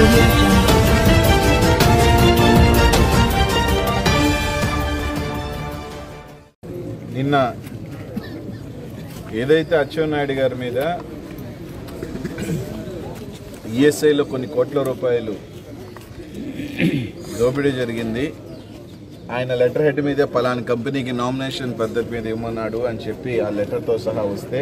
audio jungle. నిన్న ఏదైతే అచ్చెన్నాయుడు గారి మీద ఈఎస్ఐలో కొన్ని కోట్ల రూపాయలు దోపిడీ జరిగింది ఆయన లెటర్ హెడ్ మీద పలానా కంపెనీకి నామినేషన్ పద్ధతి మీద ఇవ్వమన్నాడు అని చెప్పి ఆ లెటర్తో సహా వస్తే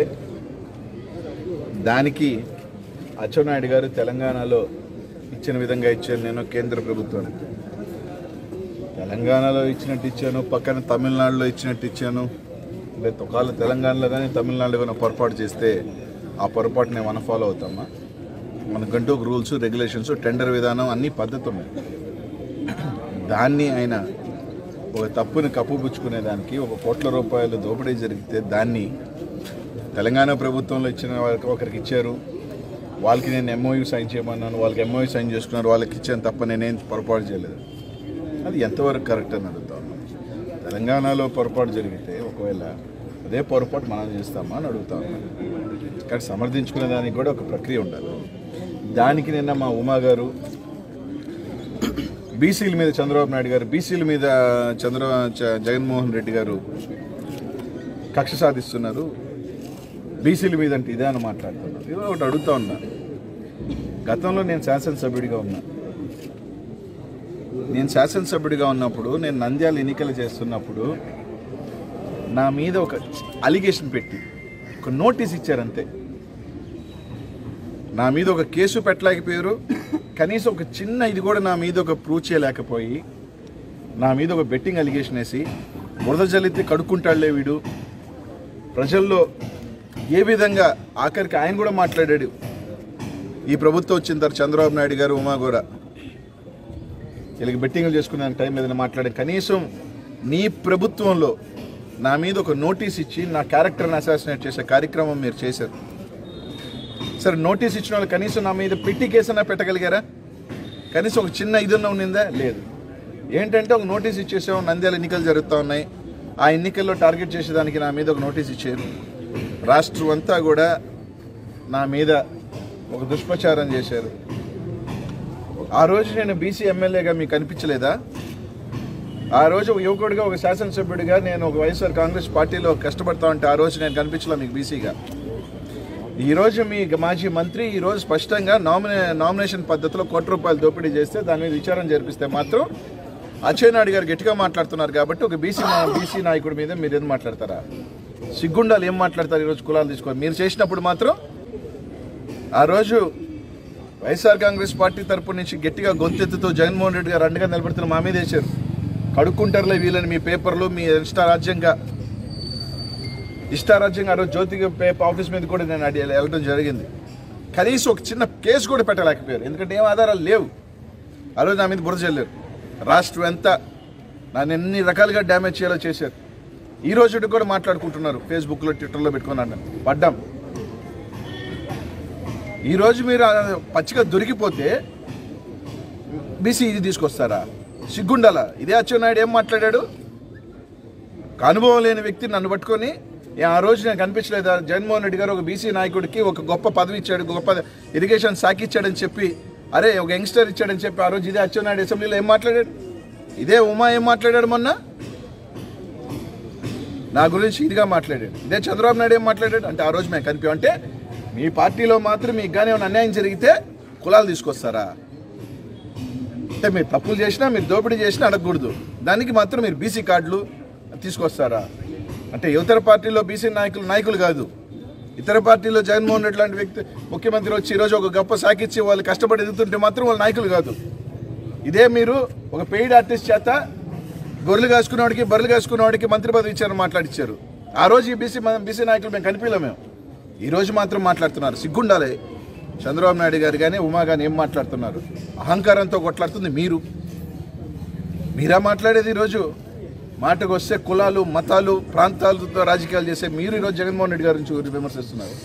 దానికి అచ్చెన్నాయుడు గారు తెలంగాణలో ఇచ్చిన విధంగా ఇచ్చాను నేను కేంద్ర ప్రభుత్వానికి తెలంగాణలో ఇచ్చినట్టు ఇచ్చాను పక్కన తమిళనాడులో ఇచ్చినట్టు ఇచ్చాను లేదు ఒకవేళ తెలంగాణలో కానీ తమిళనాడులో కానీ పొరపాటు చేస్తే ఆ పొరపాటుని మనం ఫాలో అవుతామా మనకంటూ ఒక రూల్స్ రెగ్యులేషన్స్ టెండర్ విధానం అన్ని పద్ధతి ఉన్నాయి దాన్ని ఆయన ఒక తప్పుని కప్పుపుచ్చుకునే దానికి ఒక కోట్ల రూపాయలు దోపిడీ జరిగితే దాన్ని తెలంగాణ ప్రభుత్వంలో ఇచ్చిన వాళ్ళకి ఒకరికి ఇచ్చారు వాళ్ళకి నేను ఎంఓయూ సైన్ చేయమన్నాను వాళ్ళకి ఎంఓయూ సైన్ చేసుకున్నారు వాళ్ళకి ఇచ్చాను తప్ప నేనేం పొరపాటు చేయలేదు అది ఎంతవరకు కరెక్ట్ అని అడుగుతా ఉన్నాను తెలంగాణలో పొరపాటు జరిగితే ఒకవేళ అదే పొరపాటు మనం చేస్తామా అని అడుగుతా ఉన్నాను కానీ సమర్థించుకునే దానికి కూడా ఒక ప్రక్రియ ఉండాలి దానికి నిన్న మా ఉమా గారు బీసీల మీద చంద్రబాబు నాయుడు గారు బీసీల మీద చంద్ర చ- జగన్మోహన్ రెడ్డి గారు కక్ష సాధిస్తున్నారు బీసీల మీద అంటే ఇదే అని మాట్లాడుతున్నారు ఇది ఒకటి అడుగుతా ఉన్నా గతంలో నేను శాసనసభ్యుడిగా ఉన్నా నేను శాసనసభ్యుడిగా ఉన్నప్పుడు నేను నంద్యాల ఎన్నికలు చేస్తున్నప్పుడు నా మీద ఒక అలిగేషన్ పెట్టి ఒక నోటీస్ ఇచ్చారంతే నా మీద ఒక కేసు పెట్టలేకపోయారు కనీసం ఒక చిన్న ఇది కూడా నా మీద ఒక ప్రూవ్ చేయలేకపోయి నా మీద ఒక బెట్టింగ్ అలిగేషన్ వేసి బురద జల్లితే కడుక్కుంటాడులే వీడు ప్రజల్లో ఏ విధంగా ఆఖరికి ఆయన కూడా మాట్లాడాడు ఈ ప్రభుత్వం వచ్చిన తర్వాత చంద్రబాబు నాయుడు గారు ఉమా కూడా వీళ్ళకి బెట్టింగ్లు చేసుకునే టైం ఏదైనా మాట్లాడే కనీసం నీ ప్రభుత్వంలో నా మీద ఒక నోటీస్ ఇచ్చి నా క్యారెక్టర్ని అసాసినేట్ చేసే కార్యక్రమం మీరు చేశారు సరే నోటీస్ ఇచ్చిన వాళ్ళు కనీసం నా మీద పెట్టి కేసన్నా పెట్టగలిగారా కనీసం ఒక చిన్న ఇదన్నా ఉన్నిందా లేదు ఏంటంటే ఒక నోటీస్ ఇచ్చేసాం నంద్యాల ఎన్నికలు జరుగుతూ ఉన్నాయి ఆ ఎన్నికల్లో టార్గెట్ చేసేదానికి నా మీద ఒక నోటీస్ ఇచ్చారు రాష్ట్రం అంతా కూడా నా మీద ఒక దుష్ప్రచారం చేశారు ఆ రోజు నేను బీసీ ఎమ్మెల్యేగా మీకు కనిపించలేదా ఆ రోజు ఒక యువకుడిగా ఒక శాసనసభ్యుడిగా నేను ఒక వైఎస్ఆర్ కాంగ్రెస్ పార్టీలో కష్టపడతా ఉంటే ఆ రోజు నేను కనిపించలే మీకు బీసీగా ఈ రోజు మీ మాజీ మంత్రి ఈ రోజు స్పష్టంగా నామినే నామినేషన్ పద్ధతిలో కోటి రూపాయలు దోపిడీ చేస్తే దాని మీద విచారణ జరిపిస్తే మాత్రం అచ్చెన్నాయుడు గారు గట్టిగా మాట్లాడుతున్నారు కాబట్టి ఒక బీసీ బీసీ నాయకుడి మీద మీరు ఏం మాట్లాడతారా సిగ్గుండాలు ఏం మాట్లాడతారు ఈరోజు కులాలు తీసుకోవాలి మీరు చేసినప్పుడు మాత్రం ఆ రోజు వైఎస్ఆర్ కాంగ్రెస్ పార్టీ తరపు నుంచి గట్టిగా గొంతెత్తుతూ జగన్మోహన్ రెడ్డి గారు అండగా నిలబడుతున్న మా మీద వేశారు కడుక్కుంటారులే వీళ్ళని మీ పేపర్లు మీ ఇష్టారాజ్యంగా ఇష్టారాజ్యంగా ఆ రోజు జ్యోతి పేపర్ ఆఫీస్ మీద కూడా నేను అడి వెళ్ళడం జరిగింది కనీసం ఒక చిన్న కేసు కూడా పెట్టలేకపోయారు ఎందుకంటే ఏం ఆధారాలు లేవు ఆ రోజు నా మీద బురద చల్లారు రాష్ట్రం ఎంత నన్ను ఎన్ని రకాలుగా డ్యామేజ్ చేయాలో చేశారు ఈ రోజు కూడా మాట్లాడుకుంటున్నారు ఫేస్బుక్లో ట్విట్టర్లో పెట్టుకున్నాను పడ్డాం ఈ రోజు మీరు ఆ పచ్చిగా దొరికిపోతే బీసీ ఇది తీసుకొస్తారా సిగ్గుండాలా ఇదే అచ్చెన్నాయుడు ఏం మాట్లాడాడు ఒక అనుభవం లేని వ్యక్తి నన్ను పట్టుకొని "ఏ, ఆ రోజు నేను కనిపించలేదా జగన్మోహన్ రెడ్డి గారు ఒక బీసీ నాయకుడికి ఒక గొప్ప పదవి ఇచ్చాడు గొప్ప ఇరిగేషన్ శాఖ ఇచ్చాడని చెప్పి అరే ఒక యంగ్స్టర్ ఇచ్చాడని చెప్పి ఆ రోజు ఇదే అచ్చెన్నాయుడు అసెంబ్లీలో ఏం మాట్లాడాడు ఇదే ఉమా ఏం మాట్లాడాడు మొన్న నా గురించి ఇదిగా మాట్లాడాడు ఇదే చంద్రబాబు నాయుడు ఏం మాట్లాడాడు అంటే ఆ రోజు మేము కనిపించాం అంటే మీ పార్టీలో మాత్రం మీకు కానీ ఏమైనా అన్యాయం జరిగితే కులాలు తీసుకొస్తారా అంటే మీరు తప్పులు చేసినా మీరు దోపిడీ చేసినా అడగకూడదు దానికి మాత్రం మీరు బీసీ కార్డులు తీసుకొస్తారా అంటే యువతర పార్టీలో బీసీ నాయకులు నాయకులు కాదు ఇతర పార్టీలో జగన్మోహన్ రెడ్డి లాంటి వ్యక్తి ముఖ్యమంత్రి వచ్చి ఈరోజు ఒక గొప్ప సాకిచ్చి వాళ్ళు కష్టపడి ఎదుగుతుంటే మాత్రం వాళ్ళు నాయకులు కాదు ఇదే మీరు ఒక పెయిడ్ ఆర్టిస్ట్ చేత గొర్రెలు కాసుకున్నవాడికి బర్రెలు కాసుకున్నవాడికి మంత్రి పదవి ఇచ్చారని మాట్లాడిచ్చారు ఆ రోజు ఈ బీసీ బీసీ నాయకులు మేము కనిపించలేం మేము ఈ రోజు మాత్రం మాట్లాడుతున్నారు సిగ్గుండాలి చంద్రబాబు నాయుడు గారు కానీ ఉమా కానీ ఏం మాట్లాడుతున్నారు అహంకారంతో కొట్లాడుతుంది మీరు మీరా మాట్లాడేది ఈరోజు మాటకు వస్తే కులాలు మతాలు ప్రాంతాలతో రాజకీయాలు చేసే మీరు ఈరోజు జగన్మోహన్ రెడ్డి గారి నుంచి విమర్శిస్తున్నారు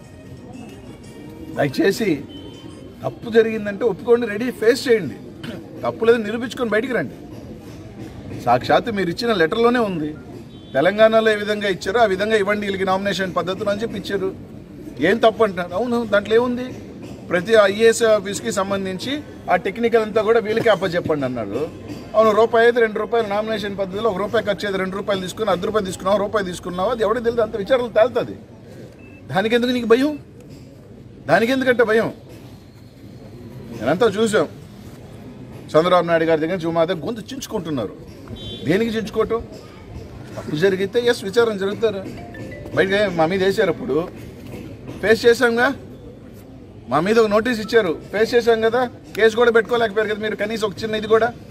దయచేసి తప్పు జరిగిందంటే ఒప్పుకోండి రెడీ ఫేస్ చేయండి తప్పు లేదని నిరూపించుకొని బయటికి రండి సాక్షాత్తు మీరు ఇచ్చిన లెటర్లోనే ఉంది తెలంగాణలో ఏ విధంగా ఇచ్చారో ఆ విధంగా ఇవ్వండి వీళ్ళకి నామినేషన్ పద్ధతులు అని చెప్పి ఇచ్చారు ఏం తప్పు అంటున్నారు అవును దాంట్లో ఏముంది ప్రతి ఐఏఎస్ ఆఫీస్కి సంబంధించి ఆ టెక్నికల్ అంతా కూడా వీళ్ళకి అప్పచెప్పండి అన్నాడు అవును రూపాయి అయితే రెండు రూపాయలు నామినేషన్ పద్ధతిలో ఒక రూపాయి ఖర్చు అయితే రెండు రూపాయలు తీసుకుని అర్ధ రూపాయలు తీసుకున్నావు రూపాయి తీసుకున్నావు అది ఎవరికి తెలియదు అంత విచారణలు తేలుతుంది దానికి ఎందుకు నీకు భయం దానికి ఎందుకంటే భయం నేనంతా చూసాం చంద్రబాబు నాయుడు గారి దగ్గర నుంచి మా దగ్గర గొంతు చించుకుంటున్నారు దేనికి చించుకోవటం తప్పు జరిగితే ఎస్ విచారణ జరుగుతారు బయట మా మీద వేసారు అప్పుడు ఫేస్ చేశాంగా మా మీద ఒక నోటీస్ ఇచ్చారు ఫేస్ చేశాం కదా కేసు కూడా పెట్టుకోలేకపోయారు కదా మీరు కనీసం ఒక చిన్న ఇది కూడా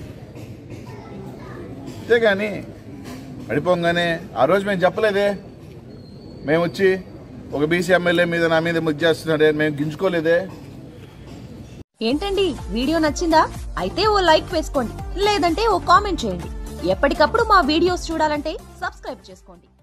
అంతే కానీ పడిపోగానే ఆ రోజు మేము చెప్పలేదే మేము వచ్చి ఒక బీసీ ఎమ్మెల్యే మీద నా మీద ముద్ద చేస్తున్నాడే మేము గింజుకోలేదే ఏంటండి వీడియో నచ్చిందా అయితే ఓ లైక్ వేసుకోండి లేదంటే ఓ కామెంట్ చేయండి ఎప్పటికప్పుడు మా వీడియోస్ చూడాలంటే సబ్స్క్రైబ్ చేసుకోండి